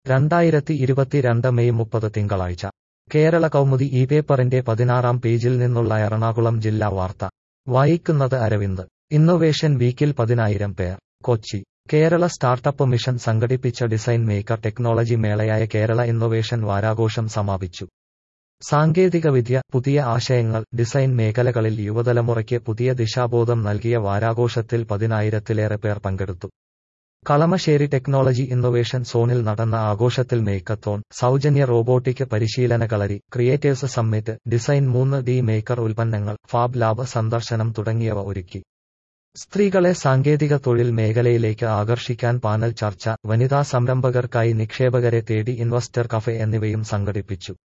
രണ്ടായിരത്തി ഇരുപത്തിരണ്ട് മെയ് മുപ്പത് തിങ്കളാഴ്ച കേരള കൗമുദി ഈ പേപ്പറിന്റെ പതിനാറാം പേജിൽ നിന്നുള്ള എറണാകുളം ജില്ലാ വാർത്ത വായിക്കുന്നത് അരവിന്ദ് ഇന്നൊവേഷൻ വീക്കിൽ പതിനായിരം പേർ കൊച്ചി കേരള സ്റ്റാർട്ടപ്പ് മിഷൻ സംഘടിപ്പിച്ച ഡിസൈൻ മേക്കർ ടെക്നോളജി മേളയായ കേരള ഇന്നൊവേഷൻ വാരാഘോഷം സമാപിച്ചു സാങ്കേതികവിദ്യ പുതിയ ആശയങ്ങൾ ഡിസൈൻ മേഖലകളിൽ യുവതലമുറയ്ക്ക് പുതിയ ദിശാബോധം നൽകിയ വാരാഘോഷത്തിൽ പതിനായിരത്തിലേറെ പേർ പങ്കെടുത്തു കളമശ്ശേരി ടെക്നോളജി ഇന്നൊവേഷൻ സോണിൽ നടന്ന ആഘോഷത്തിൽ മേക്കത്തോൺ സൗജന്യ റോബോട്ടിക് പരിശീലന കളരി ക്രിയേറ്റേഴ്സ് സമ്മിറ്റ് ഡിസൈൻ മൂന്ന് ഡി മേക്കർ ഉൽപ്പന്നങ്ങൾ ഫാബ് ലാബ് സന്ദർശനം തുടങ്ങിയവ ഒരുക്കി സ്ത്രീകളെ സാങ്കേതിക തൊഴിൽ മേഖലയിലേക്ക് ആകർഷിക്കാൻ പാനൽ ചർച്ച വനിതാ സംരംഭകർക്കായി നിക്ഷേപകരെ തേടി ഇൻവെസ്റ്റർ കഫെ എന്നിവയും സംഘടിപ്പിച്ചു